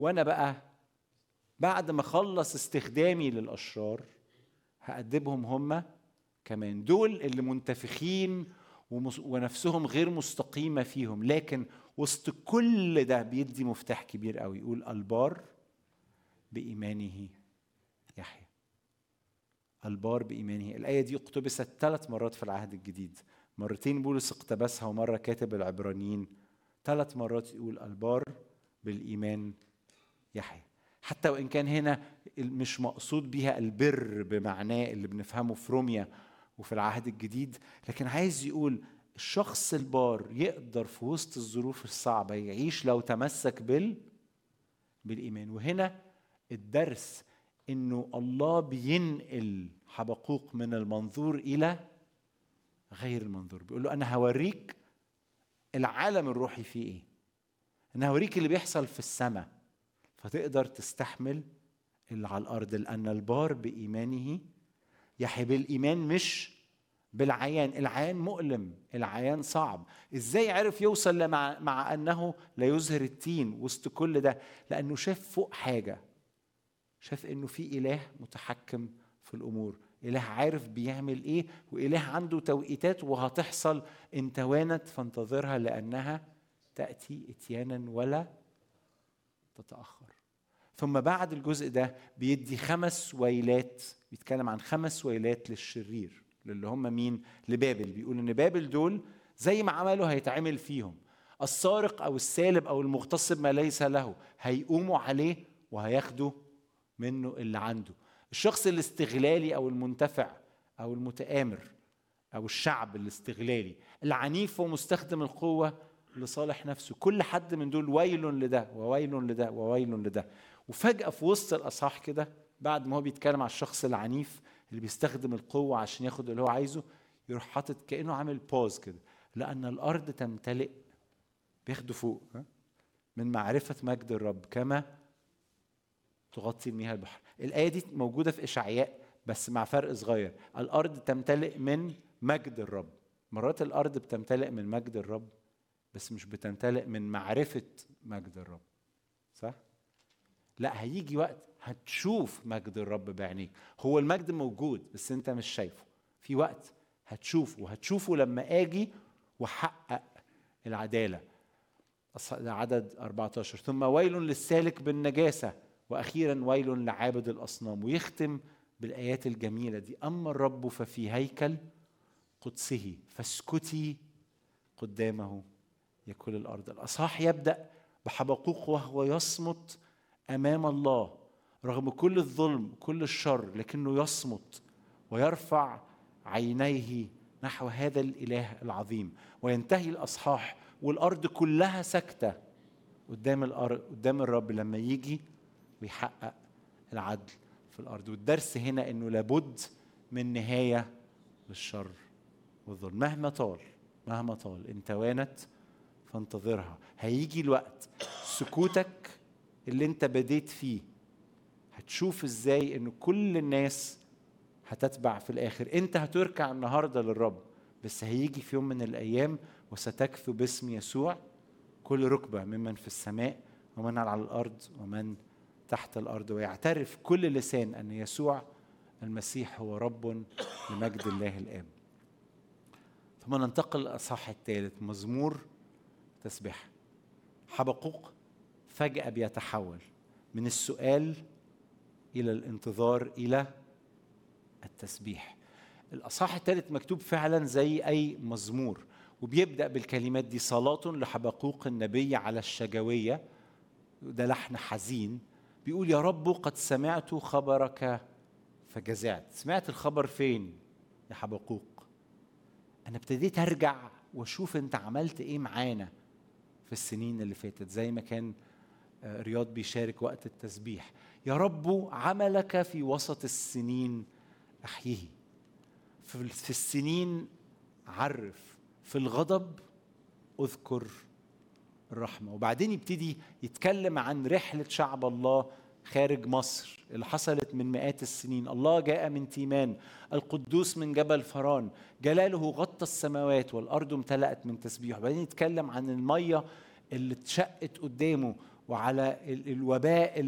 وانا بقى بعد ما اخلص استخدامي للاشرار هأدبهم هم كمان دول اللي منتفخين ونفسهم غير مستقيمة فيهم لكن وسط كل ده بيدي مفتاح كبير قوي يقول البار بإيمانه يحيى البار بإيمانه الآية دي اقتبست ثلاث مرات في العهد الجديد مرتين بولس اقتبسها ومرة كاتب العبرانيين ثلاث مرات يقول البار بالإيمان يحيى حتى وإن كان هنا مش مقصود بها البر بمعناه اللي بنفهمه في روميا وفي العهد الجديد لكن عايز يقول الشخص البار يقدر في وسط الظروف الصعبة يعيش لو تمسك بال بالإيمان وهنا الدرس إنه الله بينقل حبقوق من المنظور إلى غير المنظور بيقول له أنا هوريك العالم الروحي فيه إيه أنا هوريك اللي بيحصل في السماء فتقدر تستحمل اللي على الأرض لأن البار بإيمانه يحيى بالإيمان مش بالعيان العيان مؤلم العيان صعب ازاي عرف يوصل لمع مع انه لا يزهر التين وسط كل ده لانه شاف فوق حاجه شاف انه في اله متحكم في الامور اله عارف بيعمل ايه واله عنده توقيتات وهتحصل ان توانت فانتظرها لانها تاتي اتيانا ولا تتاخر ثم بعد الجزء ده بيدي خمس ويلات بيتكلم عن خمس ويلات للشرير اللي هم مين لبابل بيقول ان بابل دول زي ما عملوا هيتعمل فيهم السارق او السالب او المغتصب ما ليس له هيقوموا عليه وهياخدوا منه اللي عنده الشخص الاستغلالي او المنتفع او المتآمر او الشعب الاستغلالي العنيف ومستخدم القوه لصالح نفسه كل حد من دول ويل لده وويل لده وويل لده وفجأة في وسط الأصحاح كده بعد ما هو بيتكلم على الشخص العنيف اللي بيستخدم القوة عشان ياخد اللي هو عايزه يروح حاطط كأنه عامل باوز كده لأن الأرض تمتلئ بياخده فوق ها؟ من معرفة مجد الرب كما تغطي المياه البحر الآية دي موجودة في إشعياء بس مع فرق صغير الأرض تمتلئ من مجد الرب مرات الأرض بتمتلئ من مجد الرب بس مش بتمتلئ من معرفة مجد الرب صح؟ لا هيجي وقت هتشوف مجد الرب بعينيك هو المجد موجود بس انت مش شايفه في وقت هتشوفه وهتشوفه لما اجي واحقق العداله عدد 14 ثم ويل للسالك بالنجاسه واخيرا ويل لعابد الاصنام ويختم بالايات الجميله دي اما الرب ففي هيكل قدسه فاسكتي قدامه يكل الارض الاصحاح يبدا بحبقوق وهو يصمت امام الله رغم كل الظلم كل الشر لكنه يصمت ويرفع عينيه نحو هذا الاله العظيم وينتهي الاصحاح والارض كلها ساكته قدام الارض قدام الرب لما يجي ويحقق العدل في الارض والدرس هنا انه لابد من نهايه للشر والظلم مهما طال مهما طال ان توانت فانتظرها هيجي الوقت سكوتك اللي انت بديت فيه هتشوف ازاي ان كل الناس هتتبع في الاخر انت هتركع النهارده للرب بس هيجي في يوم من الايام وستكفي باسم يسوع كل ركبه ممن في السماء ومن على الارض ومن تحت الارض ويعترف كل لسان ان يسوع المسيح هو رب لمجد الله الاب ثم ننتقل للاصحاح الثالث مزمور تسبيح حبقوق فجأة بيتحول من السؤال إلى الانتظار إلى التسبيح الأصحاح الثالث مكتوب فعلا زي أي مزمور وبيبدأ بالكلمات دي صلاة لحبقوق النبي على الشجوية ده لحن حزين بيقول يا رب قد سمعت خبرك فجزعت سمعت الخبر فين يا حبقوق أنا ابتديت أرجع وأشوف أنت عملت إيه معانا في السنين اللي فاتت زي ما كان رياض بيشارك وقت التسبيح يا رب عملك في وسط السنين احييه في السنين عرف في الغضب اذكر الرحمه وبعدين يبتدي يتكلم عن رحله شعب الله خارج مصر اللي حصلت من مئات السنين الله جاء من تيمان القدوس من جبل فران جلاله غطى السماوات والارض امتلأت من تسبيحه وبعدين يتكلم عن الميه اللي اتشقت قدامه وعلى ال- الوباء